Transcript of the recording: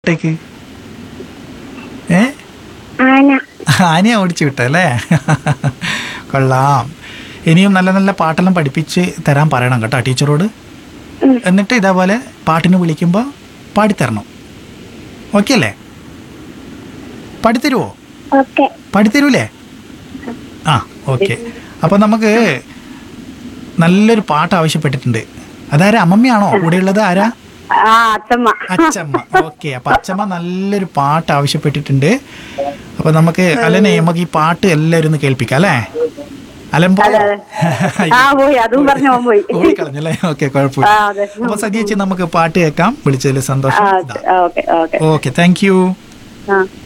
ട്ടേക്ക് ഏ ആന ആനയെ ഓടിച്ചു വിട്ടല്ലേ കൊള്ളാം ഇനിയും നല്ല നല്ല പാട്ടെല്ലാം പഠിപ്പിച്ച് തരാൻ പറയണം കേട്ടോ ടീച്ചറോട് ഉം. എന്നിട്ട് ഇതേപോലെ പാട്ടിന് വിളിക്കുമ്പോൾ പാടിത്തരണം ഓക്കെ അല്ലേ പാടിത്തരുവോ ഓക്കെ പാടിത്തരൂലേ ആ ഓക്കെ അപ്പോൾ നമുക്ക് നല്ലൊരു പാട്ട് ആവശ്യപ്പെട്ടിട്ടുണ്ട് അതാരാ അമ്മമ്മയാണോ കൂടെയുള്ളത് ആരാ ആ അച്ഛമ്മ അച്ചമ്മ ഓക്കെ അപ്പൊ അച്ചമ്മ നല്ലൊരു പാട്ട് ആവശ്യപ്പെട്ടിട്ടുണ്ട് അപ്പൊ നമുക്ക് അലനെ നമുക്ക് ഈ പാട്ട് എല്ലാവരും ഒന്ന് കേൾപ്പിക്കാം അല്ലേ അലൻ പോയോ? ആ പോയി അതും പറഞ്ഞു അവൻ പോയി ഓടിക്കളഞ്ഞല്ലേ ഓക്കെ കുഴപ്പമില്ല ആ അതെ അപ്പൊ സജീച്ചി നമുക്ക് പാട്ട് കേൾക്കാം വിളിച്ചതിൽ ആ സന്തോഷം okay okay okay thank you ആ